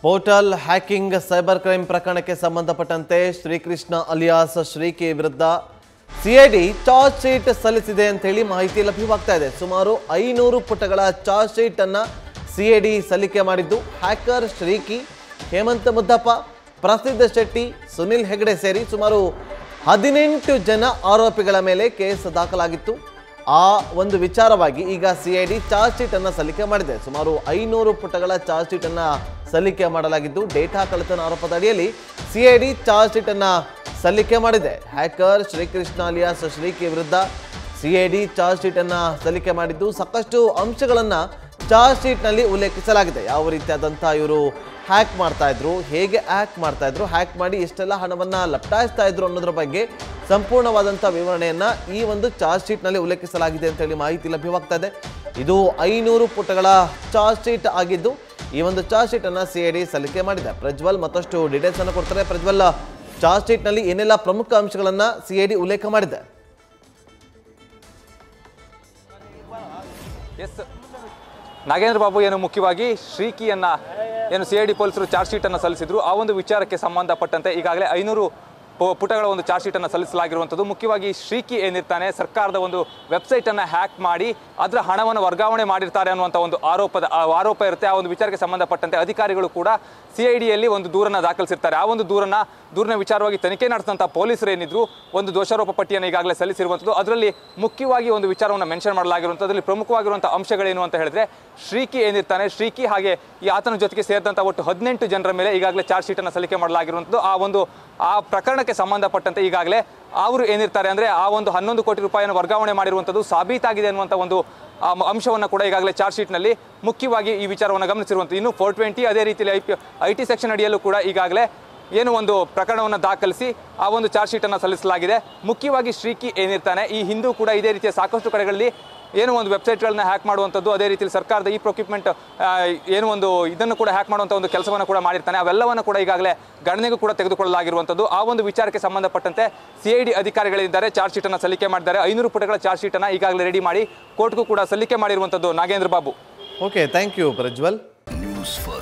portal hacking cyber crime ಪ್ರಕರಣಕ್ಕೆ ಸಂಬಂಧಪಟ್ಟಂತೆ Shrikrishna alias Sriki ವಿರುದ್ಧ ಸಿಐಡಿ ಚಾರ್ಜ್ ಶೀಟ್ ಸಲ್ಲಿಸಿದೆ ಅಂತ ಹೇಳಿ ಮಾಹಿತಿ ಲಭ್ಯವಾಗ್ತಾ ಇದೆ ಸುಮಾರು ಐನೂರು ಪುಟಗಳ ಚಾರ್ಜ್ ಶೀಟ್ ಅನ್ನ ಸಿಐಡಿ ಸಲ್ಲಿಕೆ ಮಾಡಿದ್ದು ಹ್ಯಾಕರ್ ಶ್ರೀಕಿ ಹೇಮಂತ್ ಮುದ್ದಪ್ಪ ಪ್ರಸಿದ್ಧ ಶೆಟ್ಟಿ ಸುನಿಲ್ ಹೆಗಡೆ ಸೇರಿ ಸುಮಾರು ಹದಿನೆಂಟು ಜನ ಆರೋಪಿಗಳ ಮೇಲೆ ಕೇಸ್ ದಾಖಲಾಗಿತ್ತು ಆ ಒಂದು ವಿಚಾರವಾಗಿ ಈಗ ಸಿಐಡಿ ಚಾರ್ಜ್ ಶೀಟ್ ಅನ್ನ ಸಲ್ಲಿಕೆ ಮಾಡಿದೆ ಸುಮಾರು ಐನೂರು ಪುಟಗಳ ಚಾರ್ಜ್ ಶೀಟ್ ಅನ್ನ ಸಲ್ಲಿಕೆ ಮಾಡಲಾಗಿದ್ದು ಡೇಟಾ ಕಳ್ಳತನ ಆರೋಪದ ಅಡಿಯಲ್ಲಿ ಸಿಐಡಿ ಚಾರ್ಜ್ ಶೀಟ್ ಅನ್ನ ಸಲ್ಲಿಕೆ ಮಾಡಿದೆ ಹ್ಯಾಕರ್ ಶ್ರೀಕೃಷ್ಣ ಅಲಿಯಾಸ್ ಶ್ರೀಕಿ ವಿರುದ್ಧ ಸಿಐಡಿ ಚಾರ್ಜ್ ಶೀಟ್ ಅನ್ನ ಸಲ್ಲಿಕೆ ಮಾಡಿದ್ದು ಸಾಕಷ್ಟು ಅಂಶಗಳನ್ನ ಚಾರ್ಜ್ ಶೀಟ್ ನಲ್ಲಿ ಉಲ್ಲೇಖಿಸಲಾಗಿದೆ ಯಾವ ರೀತಿಯಾದಂತಹ ಇವರು ಹ್ಯಾಕ್ ಮಾಡ್ತಾ ಇದ್ರು ಹೇಗೆ ಹ್ಯಾಕ್ ಮಾಡ್ತಾ ಇದ್ರು ಹ್ಯಾಕ್ ಮಾಡಿ ಎಷ್ಟೆಲ್ಲ ಹಣವನ್ನ ಲಪ್ಟಾಯಿಸ್ತಾ ಇದ್ರು ಅನ್ನೋದ್ರ ಬಗ್ಗೆ ಸಂಪೂರ್ಣವಾದಂಥ ವಿವರಣೆಯನ್ನ ಈ ಒಂದು ಚಾರ್ಜ್ ಶೀಟ್ ನಲ್ಲಿ ಉಲ್ಲೇಖಿಸಲಾಗಿದೆ ಅಂತ ಹೇಳಿ ಮಾಹಿತಿ ಲಭ್ಯವಾಗ್ತಾ ಇದೆ ಇದು ಐನೂರು ಪುಟಗಳ ಚಾರ್ಜ್ ಶೀಟ್ ಆಗಿದ್ದು ಈ ಒಂದು ಚಾರ್ಜ್ ಶೀಟ್ ಅನ್ನ ಸಿಐಡಿ ಸಲ್ಲಿಕೆ ಮಾಡಿದೆ ಪ್ರಜ್ವಲ್ ಮತ್ತಷ್ಟು ಡೀಟೇಲ್ಸ್ ಅನ್ನು ಕೊಡ್ತಾರೆ ಪ್ರಜ್ವಲ್ ಚಾರ್ಜ್ ಶೀಟ್ ನಲ್ಲಿ ಏನೆಲ್ಲ ಪ್ರಮುಖ ಅಂಶಗಳನ್ನ ಸಿಐಡಿ ಉಲ್ಲೇಖ ಮಾಡಿದೆ ಎಸ್ ನಾಗೇಂದ್ರ ಬಾಬು ಏನು ಮುಖ್ಯವಾಗಿ ಶ್ರೀಕಿಯನ್ನ ಏನು ಸಿ ಐ ಡಿ ಪೊಲೀಸರು ಚಾರ್ಜ್ ಶೀಟ್ ಅನ್ನು ಸಲ್ಲಿಸಿದ್ರು ಆ ಒಂದು ವಿಚಾರಕ್ಕೆ ಸಂಬಂಧಪಟ್ಟಂತೆ ಈಗಾಗಲೇ ಐನೂರು ಪು- ಪುಟಗಳ ಒಂದು ಚಾರ್ಜ್ ಶೀಟ್ ಅನ್ನು ಸಲ್ಲಿಸಲಾಗಿರುವಂಥದ್ದು ಮುಖ್ಯವಾಗಿ ಶ್ರೀಕಿ ಏನಿರ್ತಾನೆ ಸರ್ಕಾರದ ಒಂದು ವೆಬ್ಸೈಟ್ ಅನ್ನ ಹ್ಯಾಕ್ ಮಾಡಿ ಅದರ ಹಣವನ್ನು ವರ್ಗಾವಣೆ ಮಾಡಿರ್ತಾರೆ ಅನ್ನುವಂಥ ಒಂದು ಆರೋಪದ ಆ ಆರೋಪ ಇರುತ್ತೆ ಆ ಒಂದು ವಿಚಾರಕ್ಕೆ ಸಂಬಂಧಪಟ್ಟಂತೆ ಅಧಿಕಾರಿಗಳು ಕೂಡ ಸಿ ಐ ಡಿಯಲ್ಲಿ ಒಂದು ದೂರನ್ನ ದಾಖಲಿಸಿರ್ತಾರೆ ಆ ಒಂದು ದೂರನ್ನ ದೂರಿನ ವಿಚಾರವಾಗಿ ತನಿಖೆ ನಡೆಸಿದಂಥ ಪೊಲೀಸರು ಏನಿದ್ರು ಒಂದು ದೋಷಾರೋಪ ಪಟ್ಟಿಯನ್ನು ಈಗಾಗಲೇ ಸಲ್ಲಿಸಿರುವಂಥದ್ದು ಅದರಲ್ಲಿ ಮುಖ್ಯವಾಗಿ ಒಂದು ವಿಚಾರವನ್ನು ಮೆನ್ಷನ್ ಮಾಡಲಾಗಿರುವಂಥದ್ದು ಅದರಲ್ಲಿ ಪ್ರಮುಖವಾಗಿರುವಂಥ ಅಂಶಗಳೇನು ಅಂತ ಹೇಳಿದ್ರೆ ಶ್ರೀಕಿ ಏನಿರ್ತಾನೆ ಶ್ರೀಕಿ ಹಾಗೆ ಈ ಆತನ ಜೊತೆಗೆ ಸೇರಿದಂಥ ಒಟ್ಟು ಹದಿನೆಂಟು ಜನರ ಮೇಲೆ ಈಗಾಗಲೇ ಚಾರ್ಜ್ ಶೀಟನ್ನು ಸಲ್ಲಿಕೆ ಮಾಡಲಾಗಿರುವಂಥದ್ದು ಆ ಒಂದು ಆ ಪ್ರಕರಣಕ್ಕೆ ಸಂಬಂಧಪಟ್ಟಂತೆ ಈಗಾಗಲೇ ಅವರು ಏನಿರ್ತಾರೆ ಅಂದರೆ ಆ ಒಂದು ಹನ್ನೊಂದು ಕೋಟಿ ರೂಪಾಯಿಯನ್ನು ವರ್ಗಾವಣೆ ಮಾಡಿರುವಂಥದ್ದು ಸಾಬೀತಾಗಿದೆ ಅನ್ನುವಂಥ ಒಂದು ಆ ಮ- ಅಂಶವನ್ನು ಕೂಡ ಈಗಾಗಲೇ ಚಾರ್ಜ್ ಶೀಟ್ನಲ್ಲಿ ಮುಖ್ಯವಾಗಿ ಈ ವಿಚಾರವನ್ನು ಗಮನಿಸಿರುವಂಥದ್ದು ಇನ್ನು ಫೋರ್ ಟ್ವೆಂಟಿ ಅದೇ ರೀತಿಯಲ್ಲಿ I P I T section ಅಡಿಯಲ್ಲೂ ಕೂಡ ಈಗಾಗಲೇ ಏನು ಒಂದು ಪ್ರಕರಣವನ್ನು ದಾಖಲಿಸಿ ಆ ಒಂದು ಚಾರ್ಜ್ ಶೀಟನ್ನು ಸಲ್ಲಿಸಲಾಗಿದೆ ಮುಖ್ಯವಾಗಿ ಶ್ರೀಕಿ ಏನಿರ್ತಾನೆ ಈ ಹಿಂದೂ ಕೂಡ ಇದೇ ರೀತಿಯ ಸಾಕಷ್ಟು ಕಡೆಗಳಲ್ಲಿ ಏನು ಒಂದು ವೆಬ್ಸೈಟ್ಗಳನ್ನ ಹ್ಯಾಕ್ ಮಾಡುವಂಥದ್ದು ಅದೇ ರೀತಿಯಲ್ಲಿ ಸರ್ಕಾರದ ಈ ಪ್ರೊಕ್ಯೂಪ್ಮೆಂಟ್ ಏನು ಒಂದು ಇದನ್ನು ಕೂಡ ಹ್ಯಾಕ್ ಮಾಡುವಂಥ ಒಂದು ಕೆಲಸವನ್ನು ಕೂಡ ಮಾಡಿರ್ತಾನೆ ಅವೆಲ್ಲವನ್ನು ಕೂಡ ಈಗಾಗಲೇ ಗಣನೆಗೂ ಕೂಡ ತೆಗೆದುಕೊಳ್ಳಲಾಗಿರುವಂಥದ್ದು ಆ ಒಂದು ವಿಚಾರಕ್ಕೆ ಸಂಬಂಧಪಟ್ಟಂತೆ ಸಿ ಐ ಡಿ ಅಧಿಕಾರಿಗಳಿದ್ದಾರೆ ಚಾರ್ಜ್ ಶೀಟನ್ನು ಸಲ್ಲಿಕೆ ಮಾಡಿದ್ದಾರೆ ಐನೂರು ಪುಟಗಳ ಚಾರ್ಜ್ ಶೀಟನ್ನು ಈಗಾಗಲೇ ರೆಡಿ ಮಾಡಿ ಕೋರ್ಟ್ಗೂ ಕೂಡ ಸಲ್ಲಿಕೆ ಮಾಡಿರುವಂಥದ್ದು Nagendra Babu okay thank you Prajwal News first